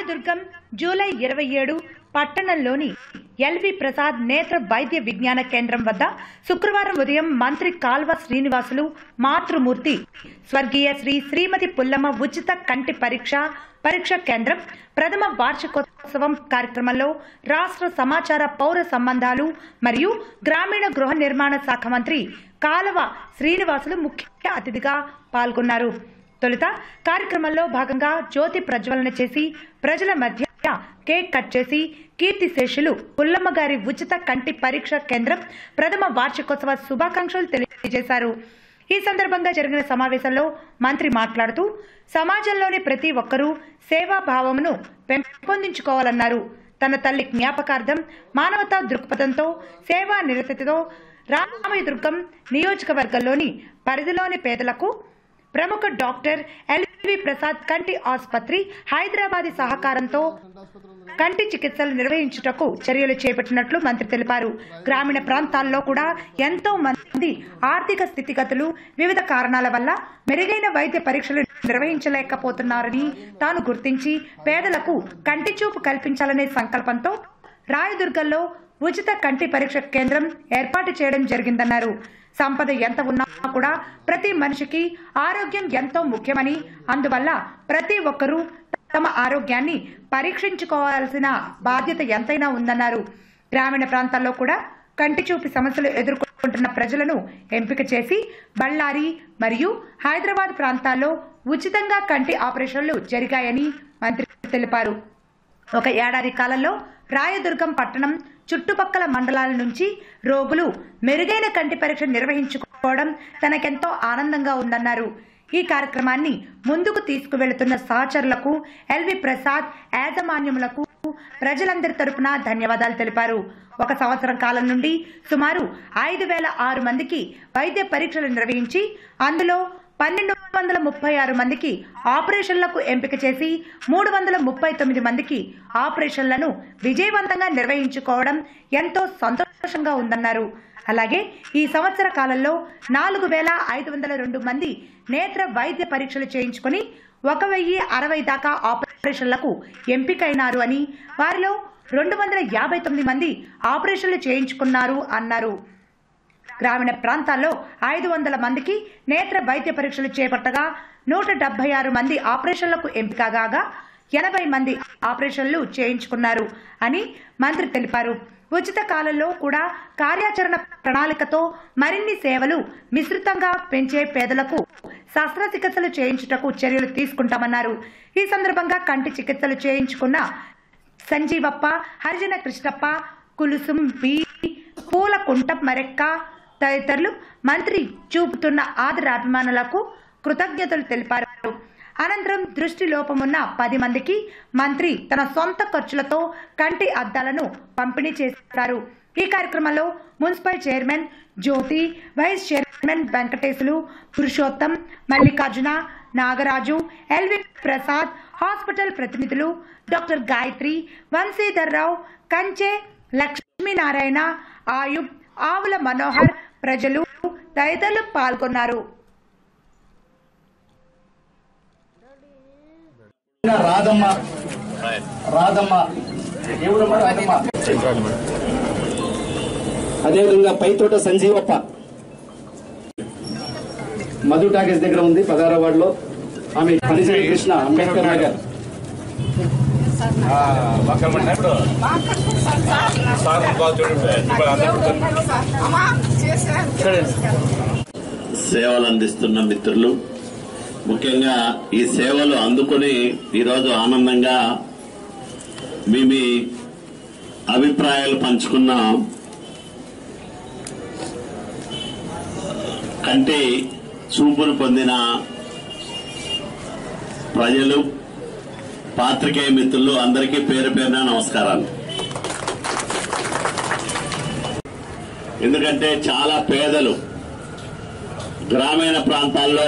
Rayadurgam July ఇరవై ఏడు పట్టణంలోని ఎల్వి ప్రసాద్ నేత్ర వైద్య విజ్ఞాన కేంద్రం వద్ద శుక్రవారం ఉదయం మంత్రి కాల్వ శ్రీనివాసులు మాతృమూర్తి స్వర్గీయ శ్రీ శ్రీమతి పుల్లమ్మ ఉచిత కంటి పరీక్ష పరీక్ష కేంద్రం ప్రథమ వార్షికోత్సవం కార్యక్రమంలో రాష్ట్ర సమాచార పౌర సంబంధాలు మరియు గ్రామీణ గృహ నిర్మాణ శాఖ మంత్రి కాలవ శ్రీనివాసులు ముఖ్య అతిథిగా పాల్గొన్నారు తొలుత కార్యక్రమంలో భాగంగా జ్యోతి ప్రజ్వలన చేసి ప్రజల మధ్య కేక్ కట్ చేసి కీర్తిశేషులు పుల్లమ్మ గారి ఉచిత కంటి పరీక్ష కేంద్రం ప్రథమ వార్షికోత్సవ శుభాకాంక్షలు తెలియజేశారు ఈ సందర్భంగా జరిగిన సమావేశంలో మంత్రి మాట్లాడుతూ సమాజంలోని ప్రతి ఒక్కరూ సేవాభావమును పెంపొందించుకోవాలన్నారు తన తల్లి జ్ఞాపకార్థం మానవతా దృక్పథంతో సేవా నిరతతో రామయ్యదుర్గం నియోజకవర్గంలోని పరిధిలోని పేదలకు ప్రముఖ డాక్టర్ ఎల్వి ప్రసాద్ కంటి ఆసుపత్రి హైదరాబాద్ సహకారంతో కంటి చికిత్సలు నిర్వహించుటకు చర్యలు చేపట్టినట్లు మంత్రి తెలిపారు గ్రామీణ ప్రాంతాల్లో కూడా ఎంతో మంది ఆర్థిక స్థితిగతులు వివిధ కారణాల వల్ల మెరుగైన వైద్య పరీక్షలు నిర్వహించలేకపోతున్నారని తాను గుర్తించి పేదలకు కంటి చూపు కల్పించాలనే సంకల్పంతో రాయదుర్గంలో ఉచిత కంటి పరీక్ష కేంద్రం ఏర్పాటు చేయడం జరిగిందన్నారు సంపద ఎంత ఉన్నా కూడా ప్రతి మనిషికి ఆరోగ్యం ఎంతో ముఖ్యమని అందువల్ల ప్రతి ఒక్కరూ తమ ఆరోగ్యాన్ని పరీక్షించుకోవాల్సిన బాధ్యత ఎంతైనా ఉందన్నారు గ్రామీణ ప్రాంతాల్లో కూడా కంటి చూపు సమస్యలు ఎదుర్కొంటున్న ప్రజలను ఎంపిక చేసి బళ్ళారి మరియు హైదరాబాద్ ప్రాంతాల్లో ఉచితంగా కంటి ఆపరేషన్లు జరిగాయని మంత్రి తెలిపారు ఒక ఏడాది కాలంలో రాయదుర్గం పట్టణం చుట్టుపక్కల మండలాల నుంచి రోగులు మెరుగైన కంటి పరీక్ష నిర్వహించుకోవడం తనకెంతో ఆనందంగా ఉందన్నారు ఈ కార్యక్రమాన్ని ముందుకు తీసుకువెళుతున్న సహచరులకు ఎల్వి ప్రసాద్ యాజమాన్యములకు ప్రజలందరి తరపున ధన్యవాదాలు తెలిపారు ఒక సంవత్సరం కాలం నుండి సుమారు ఐదు వేల ఆరు మందికి వైద్య పరీక్షలు నిర్వహించి అందులో పన్నెండు వందల ముప్పై ఆరు మందికి ఆపరేషన్లకు ఎంపిక చేసి మూడు వందల ముప్పై తొమ్మిది మందికి ఆపరేషన్లను విజయవంతంగా నిర్వహించుకోవడం ఎంతో సంతోషంగా ఉందన్నారు అలాగే ఈ సంవత్సర కాలంలో నాలుగు వేల ఐదు వందల రెండు మంది నేత్ర వైద్య పరీక్షలు చేయించుకొని ఒక వెయ్యి అరవై దాకా ఆపరేషన్లకు ఎంపికైనారు అని వారిలో రెండు వందల యాభై తొమ్మిది మంది ఆపరేషన్లు చేయించుకున్నారు అన్నారు గ్రామీణ ప్రాంతాల్లో ఐదు వందల మందికి నేత్ర వైద్య పరీక్షలు చేపట్టగా నూట డెబ్బై ఆరు మంది ఆపరేషన్లకు ఎంపిక కాగా ఎనభై మంది ఆపరేషన్లు చేయించుకున్నారు అని మంత్రి తెలిపారు ఉచిత కాలంలో కూడా కార్యాచరణ ప్రణాళికతో మరిన్ని సేవలు విస్తృతంగా పెంచే పేదలకు శస్త్రచికిత్సలు చేయించుటకు చర్యలు తీసుకుంటామన్నారు ఈ సందర్భంగా కంటి చికిత్సలు చేయించుకున్న సంజీవప్ప హరిజన కృష్ణప్ప కులుసుం బి పూల కుంటం మరెక్క తదితరులు మంత్రి చూపుతున్న ఆదరాభిమానులకు కృతజ్ఞతలు తెలిపారు అనంతరం దృష్టి లోపమున్న పది మందికి మంత్రి తన సొంత ఖర్చులతో కంటి అద్దాలను పంపిణీ చేశారు ఈ కార్యక్రమంలో municipal chairman Jyothi vice chairman Venkateshulu Purushottam Mallikarjuna Nagaraju L V Prasad hospital ప్రతినిధులు డాక్టర్ గాయత్రి వంశీధర్రావు కంచె లక్ష్మీనారాయణ ఆయుబ్ ఆవుల మనోహర్ ప్రజలు తదితరులు పాల్గొన్నారు రాధమ్మ రాధమ్మ ఎవరమ్మ రాధమ్మ అదేవిధంగా పైతోట సంజీవప్ప మధు టాకీస్ దగ్గర ఉంది పదహారవ వార్డులో ఆమె పనిచేయ కృష్ణ అంబేద్కర్ నగర్ సేవలు అందిస్తున్న మిత్రులు ముఖ్యంగా ఈ సేవలు అందుకొని ఈరోజు ఆనందంగా మీ మీ అభిప్రాయాలు పంచుకున్నాం కంటి చూపును పొందిన ప్రజలు పాత్రికేయ మిత్రులు అందరికీ పేరు పేరున నమస్కారాలు ఎందుకంటే చాలా పేదలు గ్రామీణ ప్రాంతాల్లో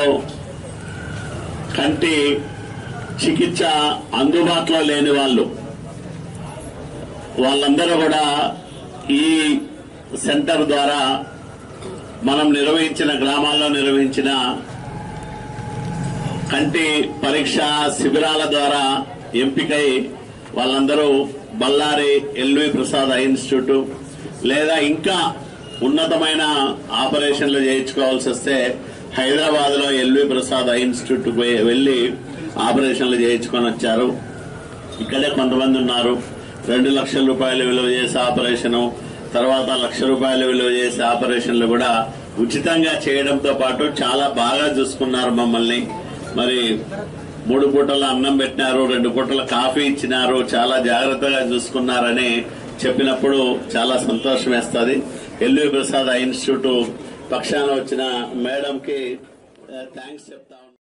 కంటి చికిత్స అందుబాటులో లేని వాళ్ళు వాళ్ళందరూ కూడా ఈ సెంటర్ ద్వారా మనం నిర్వహించిన గ్రామాల్లో నిర్వహించిన కంటి పరీక్ష శిబిరాల ద్వారా ఎంపికై వాళ్ళందరూ Bellary L V Prasad eye institute లేదా ఇంకా ఉన్నతమైన ఆపరేషన్లు చేయించుకోవాల్సి వస్తే హైదరాబాద్ లో ఎల్వి ప్రసాద్ ఐ ఇన్స్టిట్యూట్ వెళ్లి ఆపరేషన్లు చేయించుకొని వచ్చారు ఇక్కడే కొంతమంది ఉన్నారు రెండు లక్షల రూపాయలు విలువ చేసే ఆపరేషను తర్వాత లక్ష రూపాయలు విలువ చేసే ఆపరేషన్లు కూడా ఉచితంగా చేయడంతో పాటు చాలా బాగా చూసుకున్నారు మమ్మల్ని మరి మూడు పూటల అన్నం పెట్టినారు రెండు పూటల కాఫీ ఇచ్చినారు చాలా జాగ్రత్తగా చూసుకున్నారని చెప్పినప్పుడు చాలా సంతోషం వేస్తుంది ఎల్వి ప్రసాద్ ఐ ఇన్స్టిట్యూట్ పక్షాన వచ్చిన మేడంకి థ్యాంక్స్ చెప్తా ఉన్నాను.